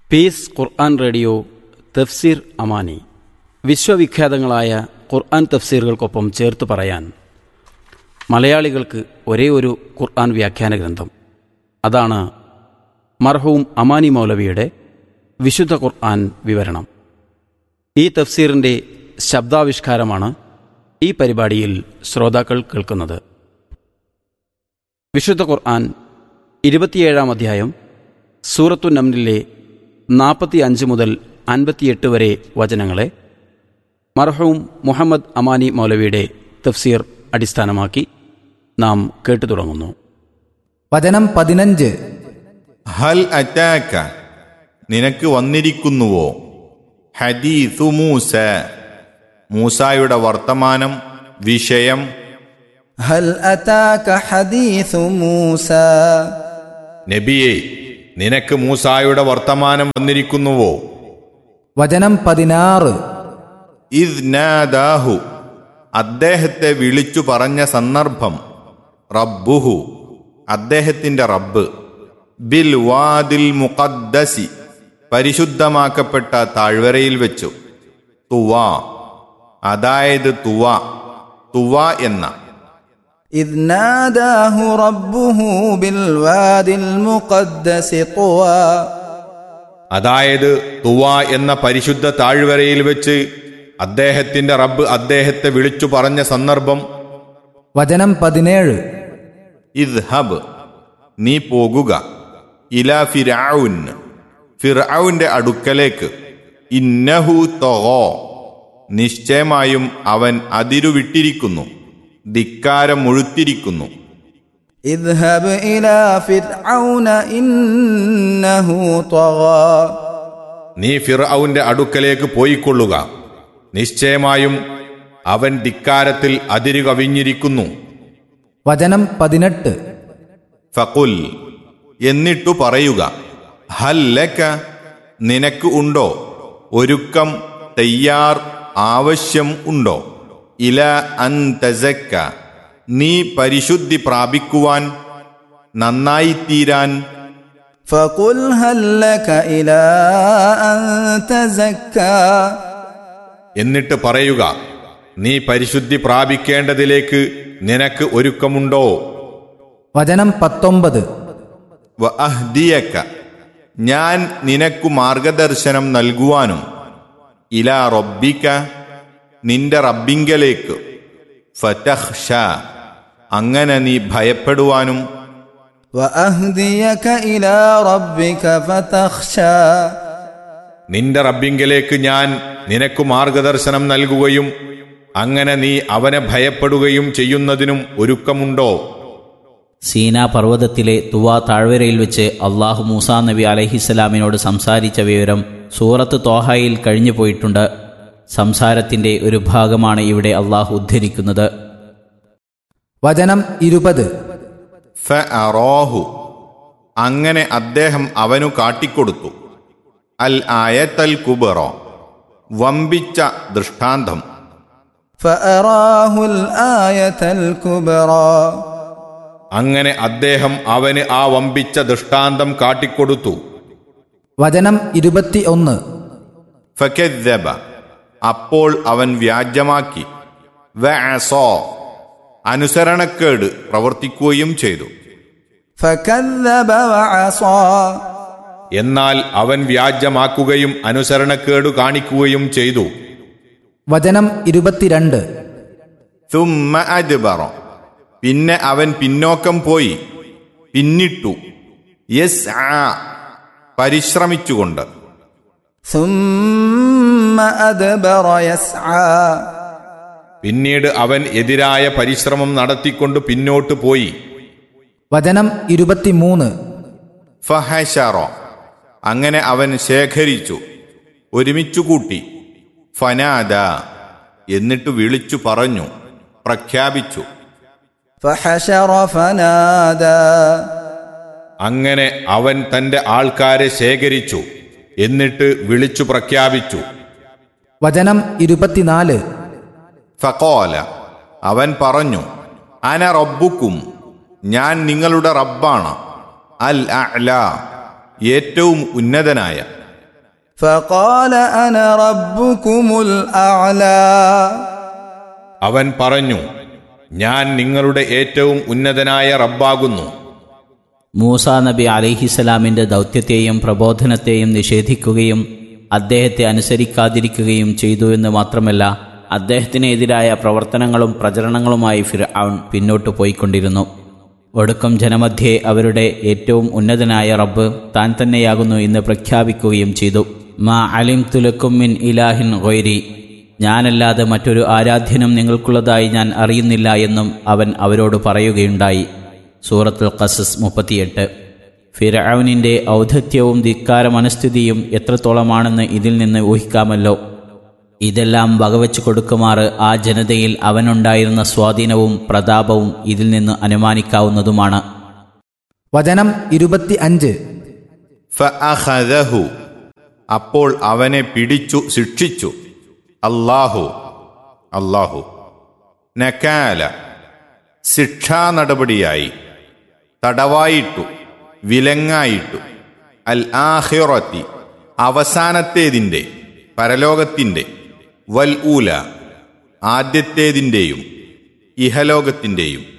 piece ഖുർആൻ radio തഫ്സീർ അമാനി വിശ്വവിഖ്യാതങ്ങളായ ഖുർആൻ തഫ്സീറുകൾക്കൊപ്പം ചേർത്ത് പറയാൻ മലയാളികൾക്ക് ഒരേ ഒരു ഖുർആൻ വ്യാഖ്യാന ഗ്രന്ഥം അതാണ് മർഹൂം അമാനി മൗലവിയുടെ വിശുദ്ധ ഖുർആൻ വിവരണം ഈ തഫ്സീറിൻ്റെ ശബ്ദാവിഷ്കാരമാണ് ഈ പരിപാടിയിൽ ശ്രോതാക്കൾ കേൾക്കുന്നത് വിശുദ്ധ ഖുർആൻ ഇരുപത്തിയേഴാം അധ്യായം സൂറത്തു നംലിലെ നാൽപ്പത്തി അഞ്ച് മുതൽ അൻപത്തിയെട്ട് വരെ വചനങ്ങളെ മർഹൂം മുഹമ്മദ് അമാനി മൗലവിയുടെ തഫ്സീർ അടിസ്ഥാനമാക്കി നാം കേട്ടു തുടങ്ങുന്നു വചനം പതിനഞ്ച് ഹൽ അറ്റാക്ക നിനക്ക് വന്നിരിക്കുന്നുവോ ഹദീസു മൂസ മൂസായുടെ വർത്തമാനം വിഷയം ഹൽ അതാക ഹദീസു മൂസ നബിയെ നിനക്ക് മൂസായുടെ വർത്തമാനം വന്നിരിക്കുന്നുവോ വചനം പതിനാറ് ഇദ് നാദാഹു അദ്ദേഹത്തെ വിളിച്ചു പറഞ്ഞ സന്ദർഭം റബ്ബുഹു അദ്ദേഹത്തിന്റെ റബ്ബ് ബിൽ വാദിൽ മുഖദ്ദസി പരിശുദ്ധമാക്കപ്പെട്ട താഴ്വരയിൽ വെച്ചു തുവ അതായത് തുവ തുവ എന്ന إذ ناداه ربه بالوادي المقدس طوى അതായത് തുവ എന്ന പരിശുദ്ധ താഴ്വരയിൽ വെച്ച് അദ്ദേഹത്തിന്റെ റബ്ബ് അദ്ദേഹത്തെ വിളിച്ചു പറഞ്ഞ സന്ദർഭം വചനം പതിനേഴ് ഇദ്ഹബ് നീ പോകുക ഇല ഫിർഔൻ ഫിർഔന്റെ അടുക്കലേക്ക് ഇന്നഹു തൊഹോ നിശ്ചയമായും അവൻ അതിരുവിട്ടിരിക്കുന്നു ധിക്കാരം മുഴുത്തിരിക്കുന്നു اذهب إلى فرعون إنه طغى നീ ഫിർഔന്റെ അടുക്കലേക്ക് പോയിക്കൊള്ളുക നിശ്ചയമായും അവൻ ധിക്കാരത്തിൽ അതിരു കവിഞ്ഞിരിക്കുന്നു വചനം പതിനെട്ട് ഫകുൽ എന്നിട്ടു പറയുക ഹല്ലക്ക നിനക്ക് ഉണ്ടോ ഒരുക്കം തയ്യാർ ആവശ്യം ഉണ്ടോ ഇല അൻ തസക്ക നീ പരിശുദ്ധി പ്രാപിക്കുവാൻ നന്നായിത്തീരാൻ فقل هل لك إلى أن تزكى എന്നിട്ട് പറയുക നീ പരിശുദ്ധി പ്രാപിക്കേണ്ടതിലേക്ക് നിനക്ക് ഒരുക്കമുണ്ടോ വചനം പത്തൊമ്പത് വ അഹ്ദിയക്ക ഞാൻ നിനക്കു മാർഗദർശനം നൽകുവാനും ഇല റബ്ബിക്ക നിന്റെ റബ്ബിങ്കലേക്ക് ഫതഹ്ഷ അങ്ങനെ നീ ഭയപ്പെടുവാനും وأهديك إلى ربك فتخشى നിന്റെ റബ്ബിങ്കലേക്ക് ഞാൻ നിനക്കു മാർഗദർശനം നൽകുകയും അങ്ങനെ നീ അവനെ ഭയപ്പെടുകയും ചെയ്യുന്നതിനും ഒരുക്കമുണ്ടോ സീനാ പർവ്വതത്തിലെ തുവാ താഴ്വരയിൽ വെച്ച് അള്ളാഹു മൂസാ നബി അലഹിസ്സലാമിനോട് സംസാരിച്ച വിവരം സൂറത്ത് തോഹയിൽ കഴിഞ്ഞു പോയിട്ടുണ്ട് സംസാരത്തിന്റെ ഒരു ഭാഗമാണ് ഇവിടെ അള്ളാഹു ഉദ്ധരിക്കുന്നത് വചനം ഇരുപത് ഫഅറോഹു അങ്ങനെ അദ്ദേഹം അവനു കാട്ടിക്കൊടുത്തു അൽ ആയത്തൽ കുബറോ വമ്പിച്ച ദൃഷ്ടാന്തം فأراه الآية الكبرى അങ്ങനെ അദ്ദേഹം അവന് ആ വമ്പിച്ച ദൃഷ്ടാന്തം കാട്ടിക്കൊടുത്തു വചനം ഇരുപത്തി ഒന്ന് ഫക്കദ്ദബ അപ്പോൾ അവൻ വ്യാജമാക്കി വഅസോ അനുസരണക്കേട് പ്രവർത്തിക്കുകയും ചെയ്തു فكذب وعصى എന്നാൽ അവൻ വ്യാജമാക്കുകയും അനുസരണക്കേട് കാണിക്കുകയും ചെയ്തു വചനം ഇരുപത്തിരണ്ട് തുമ്മ അദ്ബറ പിന്നെ അവൻ പിന്നോക്കം പോയി പിന്നിട്ടു യസ് ആ പരിശ്രമിച്ചുകൊണ്ട് ثم أدبر يسعى പിന്നീട് അവൻ എതിരായ പരിശ്രമം നടത്തിക്കൊണ്ട് പിന്നോട്ട് പോയി വചനം ഇരുപത്തിമൂന്ന് ഫഹശറ അങ്ങനെ അവൻ ശേഖരിച്ചു ഒരുമിച്ചു കൂട്ടി ഫനാദ എന്നിട്ട് വിളിച്ചു പറഞ്ഞു പ്രഖ്യാപിച്ചു فحشر فنادى അങ്ങനെ അവൻ തന്റെ ആൾക്കാരെ ശേഖരിച്ചു എന്നിട്ട് വിളിച്ചു പ്രഖ്യാപിച്ചു വചനം ഇരുപത്തിനാല് ഫക്കോല അവൻ പറഞ്ഞു അന റബ്ബുക്കും ഞാൻ നിങ്ങളുടെ റബ്ബാണ് അൽ അല ഏറ്റവും ഉന്നതനായ فقال أنا ربكم الأعلى അവൻ പറഞ്ഞു ഞാൻ നിങ്ങളുടെ ഏറ്റവും ഉന്നതനായ റബ്ബാകുന്നു മൂസ നബി അലിഹിസലാമിൻ്റെ ദൗത്യത്തെയും പ്രബോധനത്തെയും നിഷേധിക്കുകയും അദ്ദേഹത്തെ അനുസരിക്കാതിരിക്കുകയും ചെയ്തു എന്ന് മാത്രമല്ല അദ്ദേഹത്തിനെതിരായ പ്രവർത്തനങ്ങളും പ്രചരണങ്ങളുമായി ഫിർഔൻ പിന്നോട്ടു പോയിക്കൊണ്ടിരുന്നു ഒടുക്കം ജനമധ്യേ അവരുടെ ഏറ്റവും ഉന്നതനായ റബ്ബ് താൻ തന്നെയാകുന്നു എന്ന് പ്രഖ്യാപിക്കുകയും ചെയ്തു മാ അലിം തുലക്കും മിൻ ഇലാഹിൻ ഗൊയ്രി ഞാനല്ലാതെ മറ്റൊരു ആരാധ്യനും നിങ്ങൾക്കുള്ളതായി ഞാൻ അറിയുന്നില്ല എന്നും അവൻ അവരോട് പറയുകയുണ്ടായി സൂറത്തുൽ ഖസസ് മുപ്പത്തിയെട്ട് ഫിറൌനിൻ്റെ ഔദ്ധത്യവും ധിക്കാര മനസ്ഥിതിയും എത്രത്തോളമാണെന്ന് ഇതിൽ നിന്ന് ഊഹിക്കാമല്ലോ ഇതെല്ലാം വകവെച്ചു കൊടുക്കുമാറ് ആ ജനതയിൽ അവനുണ്ടായിരുന്ന സ്വാധീനവും പ്രതാപവും ഇതിൽ നിന്ന് അനുമാനിക്കാവുന്നതുമാണ് വചനം ഇരുപത്തി അഞ്ച് ഫഅഖദഹു അപ്പോൾ അവനെ പിടിച്ചു ശിക്ഷിച്ചു അല്ലാഹു അല്ലാഹു നക്കാല ശിക്ഷാ നടപടിയായി തടവായിട്ടു വിലങ്ങായിട്ടു അൽ ആഹിറത്തി അവസാനത്തേതിൻ്റെ പരലോകത്തിൻ്റെ വൽ ഊല ആദ്യത്തേതിൻ്റെയും ഇഹലോകത്തിൻ്റെയും